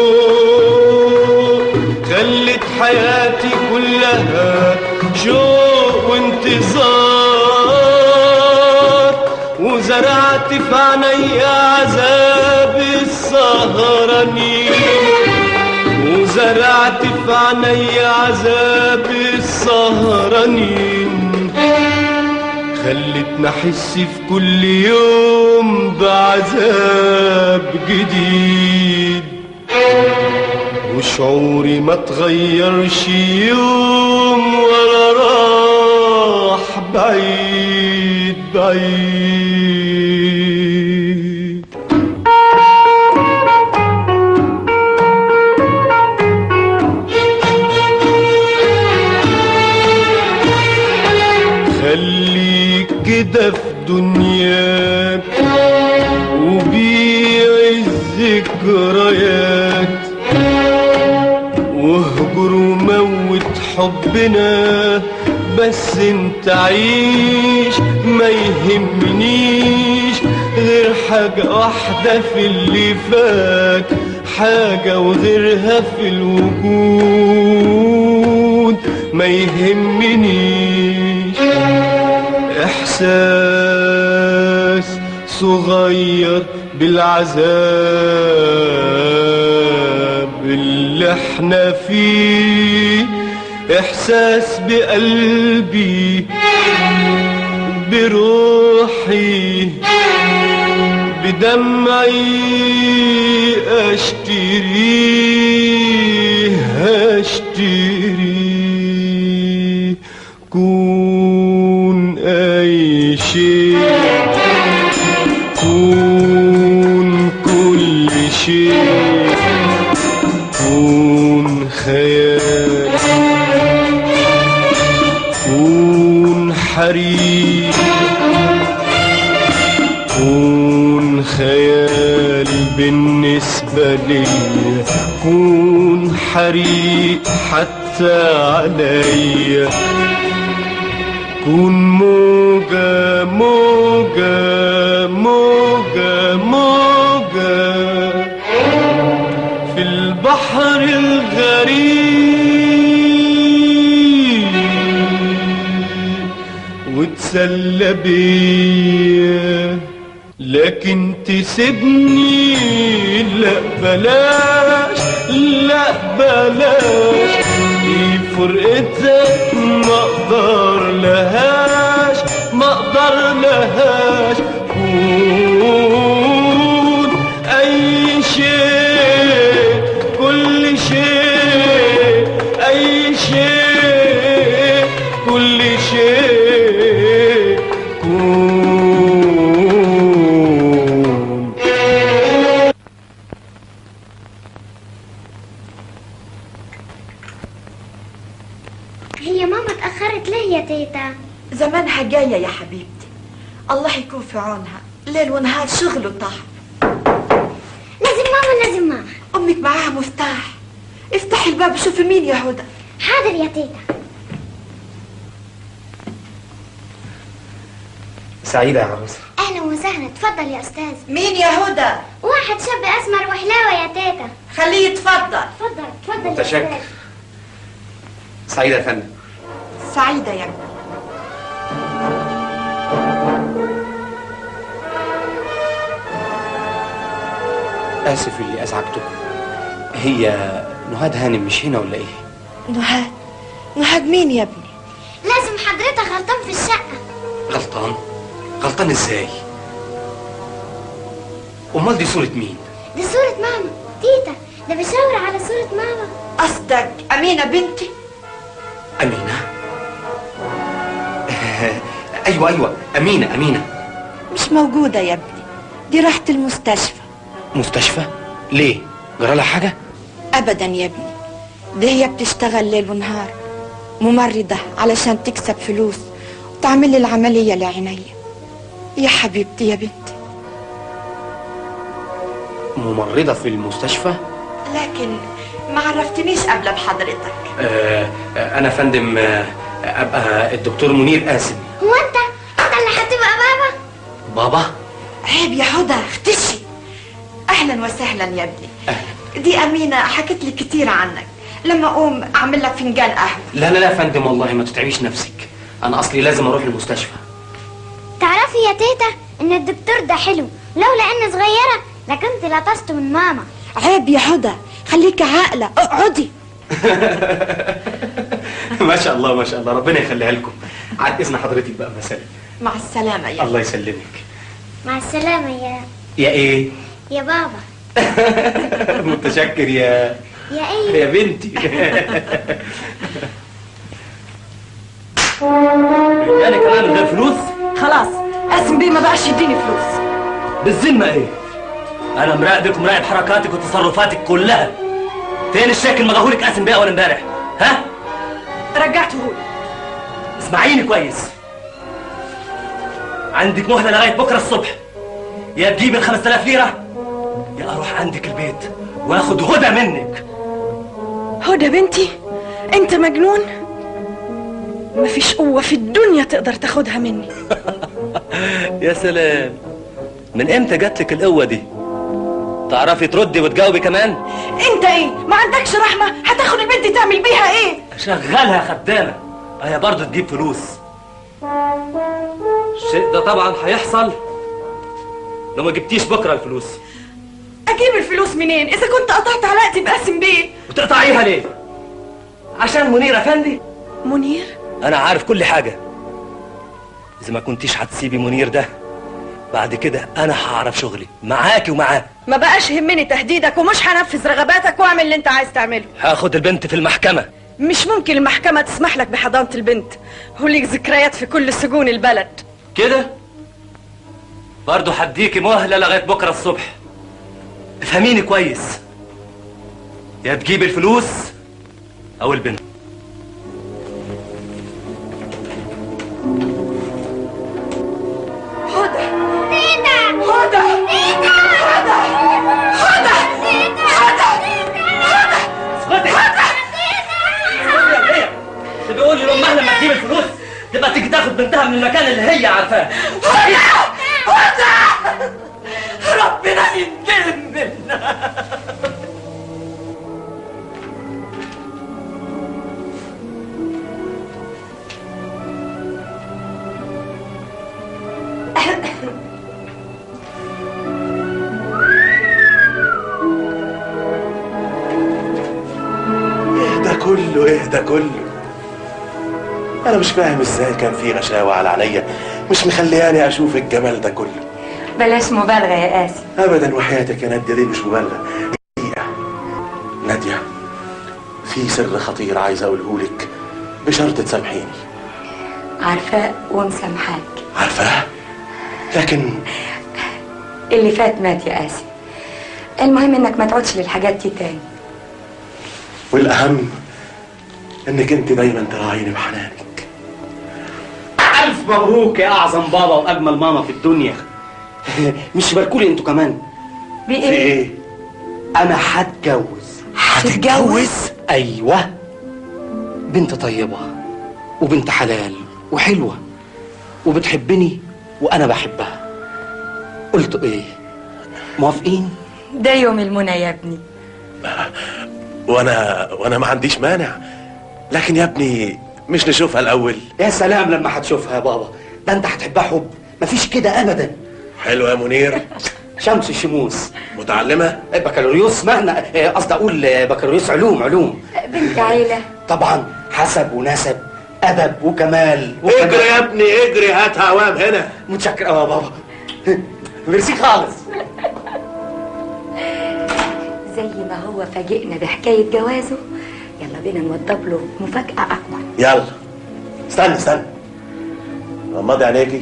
خلت حياتي كلها شوق وانتظار وزرعت في عيني عذاب السهرانين وزرعت في في عيني عذاب السهرانين خلتنا احس في كل يوم بعذاب جديد وشعوري ما تغيرش يوم ولا راح بعيد بعيد خليك كده في دنياك وبيع الذكريات واهجر وموت حبنا بس انت عيش ما يهمنيش غير حاجة واحدة في اللي فات حاجة وغيرها في الوجود ما يهمنيش احساس صغير بالعذاب اللي احنا فيه احساس بقلبي بروحي بدمعي اشتريه اشتريه كون اي شيء كون كل شيء كون خيال كون حريق كون خيال بالنسبة لي كون حريق حتى عليا كون موجة موجة موجة موجة في البحر الغريب وتسلى بيا لكن تسيبني لا بلاش لا بلاش دي فرقتك ما اقدر لهاش ما اقدر لهاش كون اي شيء كل شيء اي شيء كل شيء كون هي ماما اتأخرت ليه يا تيتا؟ زمانها جاية يا حبيبتي الله يكون في عونها ليل ونهار شغل وطحن لازم ماما لازم ماما أمك معاها مفتاح افتحي الباب شوفي مين يا هدى حاضر يا تيتا سعيدة يا عروسة أهلا وسهلا اتفضل يا أستاذ مين يا هدى واحد شاب أسمر وحلاوة يا تيتا خليه يتفضل اتفضل اتفضل يا متشكر أستاذ سعيدة يا فندم سعيدة يا ابني آسف اللي أزعجتكم هي نهاد هانم مش هنا ولا إيه؟ نهاد نهاد مين يا ابني لازم حضرتك غلطان في الشقة غلطان؟ غلطان إزاي؟ أمال دي صورة مين؟ دي صورة ماما تيتا ده بيشاور على صورة ماما قصدك أمينة بنتي أمينة؟ أيوة أيوة أمينة أمينة مش موجودة يا ابني دي راحت المستشفى مستشفى؟ ليه؟ جرالها حاجة؟ أبدا يا ابني دي هي بتشتغل ليل ونهار ممرضة علشان تكسب فلوس وتعمل لي العملية لعينيا يا حبيبتي يا بنتي ممرضة في المستشفى؟ لكن ما عرفتنيش قبل بحضرتك آه آه، أنا فندم آه أبقى الدكتور منير قاسم هو أنت أنت اللي هتبقى بابا بابا؟ عيب يا هدى اختشي اهلا وسهلا يا ابني دي امينه حكت لي كتير عنك لما اقوم اعمل لك فنجان قهوه لا لا لا يا فندم والله ما تتعبيش نفسك أنا أصلي لازم أروح المستشفى تعرفي يا تيتا إن الدكتور ده حلو لولا إني صغيرة لكنت لطست من ماما عيب يا هدى خليكي عاقله اقعدي ما شاء الله ما شاء الله ربنا يخليها لكم عاد اذن حضرتك بقى مساء مع السلامة يا الله يسلمك مع السلامة يا يا ايه يا بابا متشكر يا يا ايه يا بنتي يعني كمان من غير فلوس خلاص قاسم بيه ما بقاش يديني فلوس بالذمة ايه انا مراقبك ومراقب حركاتك وتصرفاتك كلها فين الشيك اللي مضاهولك قاسم بيه اول امبارح ها رجعته هو اسمعيني كويس عندك مهلة لغاية بكرة الصبح يا تجيب ال 5000 ليرة يا اروح عندك البيت واخد هدى منك هدى بنتي انت مجنون مفيش قوة في الدنيا تقدر تاخدها مني يا سلام من امتى جاتلك القوة دي تعرفي تردي وتجاوبي كمان انت ايه ما عندكش رحمة هتاخد البنت تعمل بيها ايه شغلها خدامة هي برضه تجيب فلوس الشيء ده طبعا هيحصل لو ما جبتيش بكرة الفلوس اجيب الفلوس منين اذا كنت قطعت علاقتي بقاسم بيه وتقطعيها ليه عشان منير افندي منير انا عارف كل حاجة اذا ما كنتيش هتسيبي منير ده بعد كده انا هعرف شغلي معاكي ومعاه ما بقاش يهمني تهديدك ومش هنفذ رغباتك واعمل اللي انت عايز تعمله هاخد البنت في المحكمة مش ممكن المحكمة تسمح لك بحضانة البنت وليك ذكريات في كل سجون البلد كده برضه هديكي مهلة لغاية بكرة الصبح افهميني كويس يا تجيب الفلوس او البنت هدى تيتا هدى تيتا هدى هدى هدى اسكتي بيقول لي لامها لما تجيب الفلوس تبقى تيجي تاخد بنتها من المكان اللي هي عارفاه ربنا ينتقم منا ايه ده كله ايه ده كله انا مش فاهم ازاي كان في غشاوة على عينيا مش مخلياني اشوف الجمال ده كله بلاش مبالغة يا قاسم ابدا وحياتك يا ناديه دي مش مبالغه دقيقه ناديه في سر خطير عايز اقوله لك بشرط تسامحيني عارفاه ومسامحاك عارفاه لكن اللي فات مات يا قاسم المهم انك ما تعودش للحاجات دي تاني والاهم انك انت دايما تراعيني بحنانك الف مبروك يا اعظم بابا واجمل ماما في الدنيا مش باركولي انتوا كمان في ايه انا هتجوز هتتجوز؟ ايوه بنت طيبه وبنت حلال وحلوه وبتحبني وانا بحبها قلتوا ايه موافقين ده يوم المنى يا ابني وانا وانا ما عنديش مانع لكن يا ابني مش نشوفها الاول يا سلام لما هتشوفها يا بابا ده انت هتحبها حب مفيش كده ابدا حلوه يا منير شمس الشموس متعلمه بكالوريوس مهنة آه، قصدي اقول آه، بكالوريوس علوم علوم بنت عيلة طبعا حسب ونسب ادب وكمال وكمال. اجري يا ابني اجري هات هوام هنا متشكر قوي يا بابا ميرسي خالص زي ما هو فاجئنا بحكاية جوازه يلا بينا نوضب له مفاجأة أكبر يلا استنى استنى غمضي عينيكي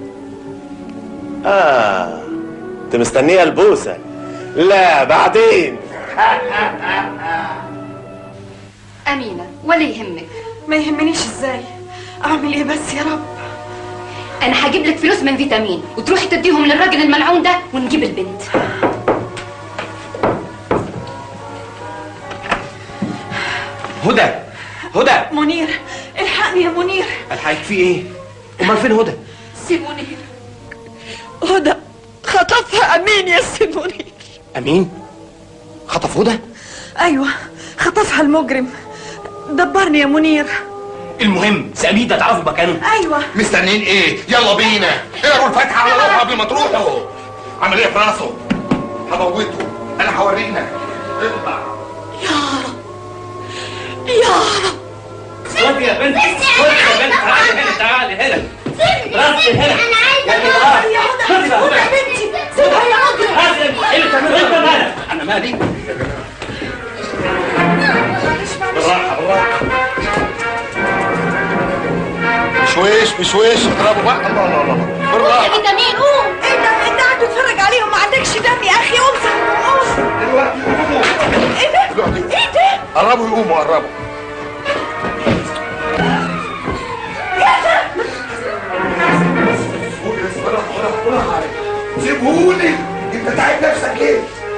اه انت مستنيه البوسه لا بعدين أمينة ولا يهمك ما يهمنيش ازاي اعمل ايه بس يا رب أنا هجيب لك فلوس من فيتامين وتروحي تديهم للراجل الملعون ده ونجيب البنت هدى هدى منير الحقني يا منير الحقك في ايه امال فين هدى سي منير هدى خطفها امين يا سي منير امين خطف هدى ايوه خطفها المجرم دبرني يا منير المهم سامين ده تعرفوا مكانه ايوه مستنيين ايه يلا بينا اقروا الفاتحه على روحه قبل ما تروحوا عمل ايه في راسه هموته انا هورينا اطلع يا رب يا رب خدي يا بنت خدي يا بنت تعالي هنا تعالي هنا راسي هنا يا جدعان خدي بقى يا بنتي سيبها يا عمري هذا ايه اللي بتعمله انت مالك انا مالي بالراحه بالراحه بشويش بشويش اضربوا بقى الله الله الله بالراحه فيتامين قوم انت انت قاعد تتفرج عليهم ما عندكش دم يا اخي امسك قوم دلوقتي قوموا ايه ده؟ دلوقتي ايه ده؟ قربوا يقوموا قربوا سيبهولي انت تعب نفسك ليه؟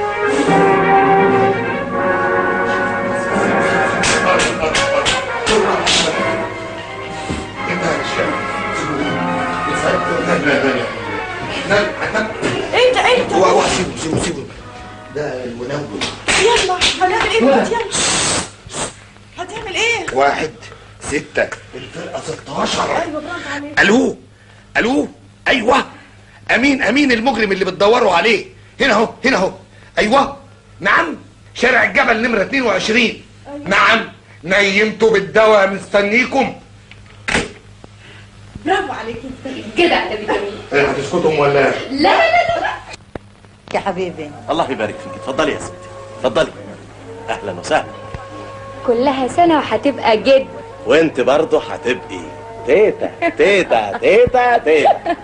انت انت هو هو سيبه سيبه سيبه ده المنوم يلا هنعمل ايه دلوقتي يلا هتعمل ايه؟ واحد ستة الفرقة 16 ايوه برافو عليك الو الو ايوه امين امين المجرم اللي بتدوروا عليه هنا اهو هنا اهو ايوه نعم شارع الجبل نمرة 22 نعم نيمته بالدواء مستنيكم برافو عليك كده يا فيتامين ايه هتسكتهم ولا لا لا لا يا حبيبي الله يبارك فيك اتفضلي يا ستي اتفضلي اهلا وسهلا كلها سنة وهتبقى جد وانت برضه هتبقي تيتا تيتا تيتا تيتا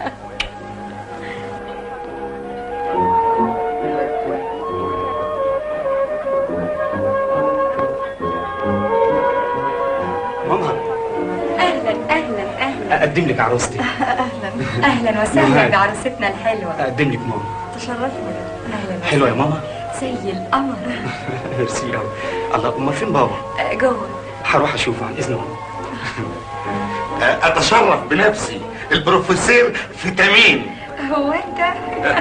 ماما اهلا اهلا اهلا اقدم لك عروستي اهلا اهلا وسهلا نهاد. بعروستنا الحلوه اقدم لك ماما تشرفنا اهلا حلوه يا ماما زي القمر ميرسي قوي الله امال فين بابا آه، جوه هروح اشوفه عن اذن ماما اتشرف بنفسي البروفيسور فيتامين هو انت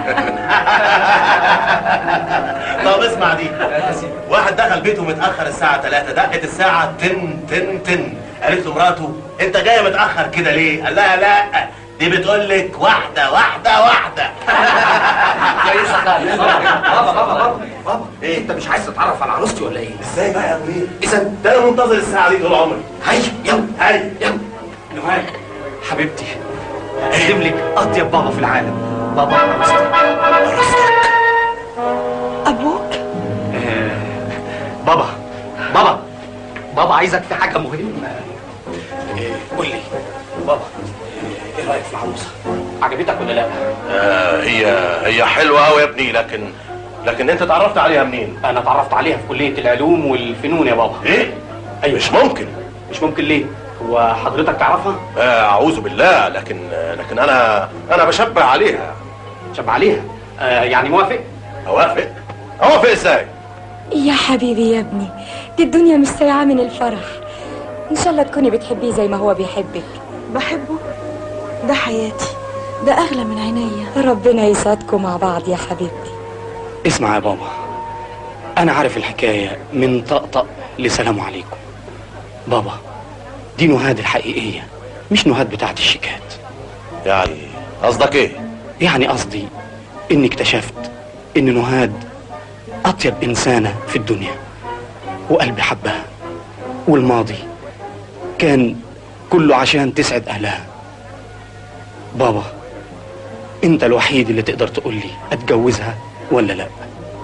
طب اسمع دي واحد دخل بيته متاخر الساعه 3 دقت الساعه تن تن تن قالت له مراته انت جاي متاخر كده ليه قال لها لا دي بتقول لك واحده واحده واحده كويسه خالص بابا بابا بابا بابا ايه انت مش عايز تتعرف على عروستي ولا ايه؟ ازاي بقى يا منير اذا ده انا منتظر الساعه دي طول عمري هيا يلا هاي يلا نهاد حبيبتي اقدم لك اطيب بابا في العالم بابا عروستي عروستك ابوك آه، بابا بابا بابا عايزك في حاجه مهمه آه، قول لي بابا آه، ايه رايك في العروسه عجبتك ولا لا آه هي هي حلوه قوي يا ابني لكن لكن انت اتعرفت عليها منين انا اتعرفت عليها في كليه العلوم والفنون يا بابا ايه ايوه مش ممكن مش ممكن ليه هو حضرتك تعرفها آه اعوذ بالله لكن آه لكن انا انا بشبه عليها شب عليها آه يعني موافق اوافق اوافق ازاي يا حبيبي يا ابني دي الدنيا مش سايعة من الفرح ان شاء الله تكوني بتحبيه زي ما هو بيحبك بحبه ده حياتي ده اغلى من عينيا ربنا يسعدكم مع بعض يا حبيبتي اسمع يا بابا انا عارف الحكايه من طقطق لسلام عليكم بابا دي نهاد الحقيقيه مش نهاد بتاعت الشيكات يعني قصدك ايه يعني قصدي اني اكتشفت ان نهاد اطيب انسانه في الدنيا وقلبي حبها والماضي كان كله عشان تسعد اهلها بابا انت الوحيد اللي تقدر تقول لي اتجوزها ولا لا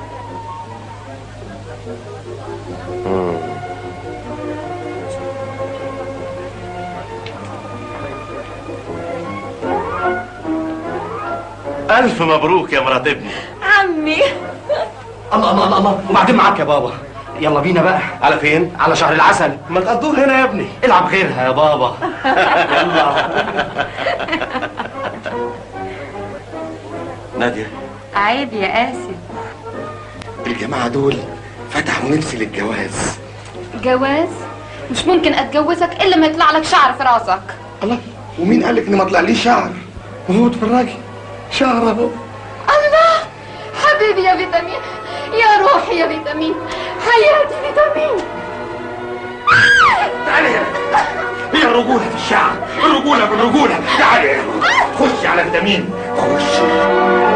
الف مبروك يا مرات ابني عمي الله الله الله الله وبعدين معاك يا بابا يلا بينا بقى على فين على شهر العسل ما تقضوه هنا يا ابني العب غيرها يا بابا يلا ناديه عيب يا آسف الجماعة دول فتحوا نفسي للجواز جواز مش ممكن اتجوزك الا ما يطلع لك شعر في راسك الله ومين قال لك ان ما طلعليش شعر وهو اتفرجي شعر اهو الله حبيبي يا فيتامين يا روحي يا فيتامين حياتي فيتامين تعالي هنا هي الرجولة في الشعر الرجولة بالرجولة تعالي هنا خشي على فيتامين خشي